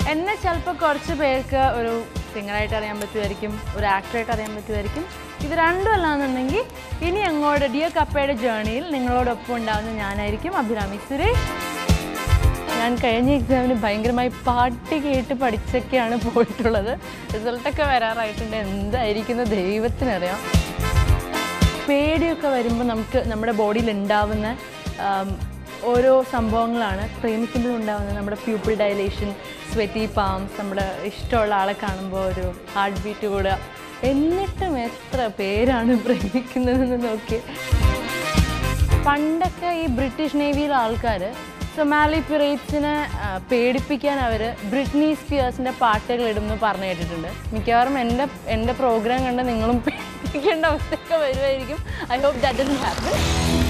എന്നെ ചിലപ്പോൾ കുറച്ച് പേർക്ക് ഒരു സിംഗറായിട്ട് അറിയാൻ പറ്റുമായിരിക്കും ഒരു ആക്ടറായിട്ട് അറിയാൻ പറ്റുമായിരിക്കും ഇത് രണ്ടും അല്ലാന്നുണ്ടെങ്കിൽ ഇനി അങ്ങോട്ട് ഡിയർ കപ്പയുടെ ജേണിയിൽ നിങ്ങളോടൊപ്പം ഉണ്ടാകുന്ന ഞാനായിരിക്കും അഭിരാമി സുരേഷ് ഞാൻ കഴിഞ്ഞ എക്സാമിന് ഭയങ്കരമായി പാട്ട് കേട്ട് പഠിച്ചൊക്കെയാണ് പോയിട്ടുള്ളത് റിസൾട്ടൊക്കെ വരാറായിട്ടുണ്ട് എന്തായിരിക്കുന്ന ദൈവത്തിനറിയാം പേടിയൊക്കെ വരുമ്പോൾ നമുക്ക് നമ്മുടെ ബോഡിയിൽ ഉണ്ടാവുന്ന ആം, ഓരോ സംഭവങ്ങളാണ് പ്രേമിക്കുമ്പോൾ ഉണ്ടാവുന്നത് നമ്മുടെ പ്യൂപ്പിൾ ഡയലേഷൻ സ്വെറ്റി പാംസ് നമ്മുടെ ഇഷ്ടമുള്ള ആളെ കാണുമ്പോൾ ഒരു ഹാർട്ട് ബീറ്റ് കൂടുക എന്നിട്ടും എത്ര പേരാണ് പ്രേമിക്കുന്നതെന്ന് നോക്കി പണ്ടൊക്കെ ഈ ബ്രിട്ടീഷ് നേവിയിലെ ആൾക്കാർ സൊമാലി പിറേറ്റ്സിനെ ആ, പേടിപ്പിക്കാൻ അവർ ബ്രിട്നി സ്പിയേഴ്സിൻ്റെ പാട്ടുകൾ ഇടുമെന്ന് പറഞ്ഞു കേട്ടിട്ടുണ്ട് മിക്കവാറും എൻ്റെ എൻ്റെ പ്രോഗ്രാം കണ്ട് നിങ്ങളും പേടിക്കേണ്ട അവസ്ഥയൊക്കെ വരുമായിരിക്കും I hope that don't happen